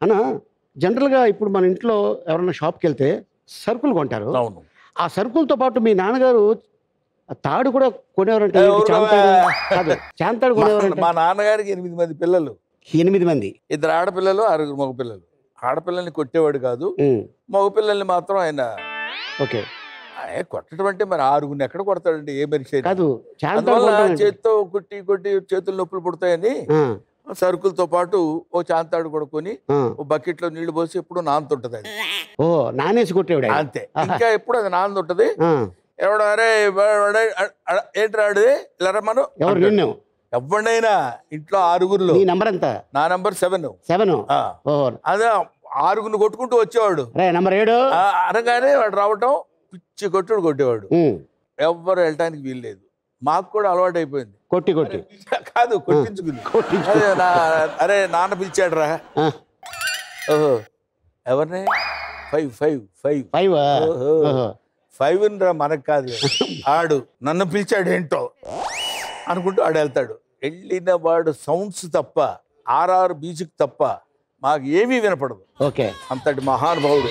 అన్న జనరల్గా ఇప్పుడు మన ఇంట్లో ఎవరైనా షాప్కి వెళ్తే సరుకులు కొంటారు అవును ఆ సరుకులతో పాటు మీ నాన్నగారు ఆ తాడు కూడా కొనేవారంటే ఏంటి? ఎవరు చాంతాడు బాబా? కాదు చాంతాడు మా- కొనేవారంటే మా నాన్నగారికి ఎనిమిది మంది పిల్లలు ఎనిమిది మంది ఇద్దరు ఆడపిల్లలు ఆరుగురు మగపిల్లలు ఆడపిల్లల్ని కొట్టేవాడు కాదు ఉమ్, మగపిల్లల్ని మాత్రం ఆయన ఓకే ఏ, కొట్టడం అంటే మరి ఆరుగురిని ఎక్కడ కొడతాడండి ఏ మనిషి అయినా. కాదు చాంతాడు అందువల్ల కొనడం ఏంటి? చేత్తో కొట్టి కొట్టి చేతులు నొప్పులు పుడతాయని ఆ, సరుకులతో పాటు ఓ చాంతాడు కొడుకొని ఆ. ఓ బకెట్ లో నీళ్లు పోసి ఎప్పుడు నానుతుంటది అది ఓ నానేసి కొట్టేవాడు ఆయన. అంతే ఇంకా ఎప్పుడు అది నానుతుంటది ఆ, ఎవడు అరే వాడే, అ- అ- ఏంటి రాడు ఇలా రమ్మను ఎవరు నిన్ను ఎవరినైనా ఇంట్లో ఆరుగురులో నీ నంబర్ ఎంత నా నంబర్ సెవెన్ సెవెన్ ఓ అదే ఆరుగురిని కొట్టుకుంటూ వచ్చేవాడు రే నంబర్ ఏడు ఆ, అనగానే వాడు రావటం పిచ్చి కొట్టుడు కొట్టేవాడు ఉమ్, ఎవ్వరు వెళ్ళటానికి వీల్లేదు మాకు కూడా అలవాటు అయిపోయింది కొట్టి కొట్టి కాదు కొట్టించుకుని కొట్టించు. అదే నా అరే నాన్న పిలిచాడు రా ఆ, ఓహో ఎవరిని ఫైవ్ ఫైవ్ ఫైవ్ ఫైవ్ ఆ? ఓహో. ఓహో. ఫైవ్ రా మనకు కాదు ఆడు నన్ను పిలిచాడు ఏంటో అనుకుంటూ ఆడు వెళ్తాడు వెళ్ళిన వాడు సౌండ్స్ తప్ప ఆర్ఆర్ మ్యూజిక్ తప్ప మాకు ఏమీ వినపడదు ఓకే అంతటి మహానుభావుడు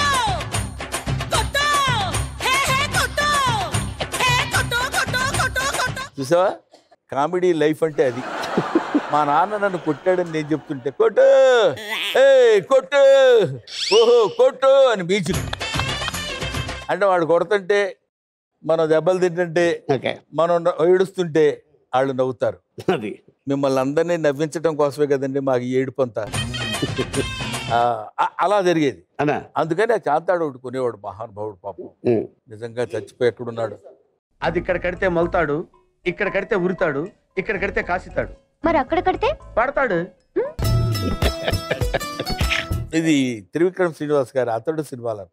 చూసావా కామెడీ లైఫ్ అంటే అది మా నాన్న నన్ను కొట్టాడని నేను చెప్తుంటే కొట్టు ఏ కొట్టు ఓహో కొట్టు అని మ్యూజిక్ అంటే వాడు కొడుతుంటే మనం దెబ్బలు తింటుంటే ఓకే మనం న- ఏడుస్తుంటే వాళ్ళు నవ్వుతారు అది మిమ్మల్ని అందరినీ నవ్వించడం కోసమే కదండి మాకు ఈ ఏడుపు అంతా ఆ, అ- అలా జరిగేది అన్నా అందుకని ఆ చాంతాడు ఒకటి కొనేవాడు మహానుభావుడు పాపం ఉమ్. నిజంగా చచ్చిపోయి ఎక్కడున్నాడు అది ఇక్కడ కడితే మొలతాడు ఇక్కడ కడితే ఉరుతాడు ఇక్కడ కడితే కాసితాడు మరి అక్కడ కడితే పడతాడు ఇది త్రివిక్రమ్ శ్రీనివాస్ గారి అతడు సినిమాలో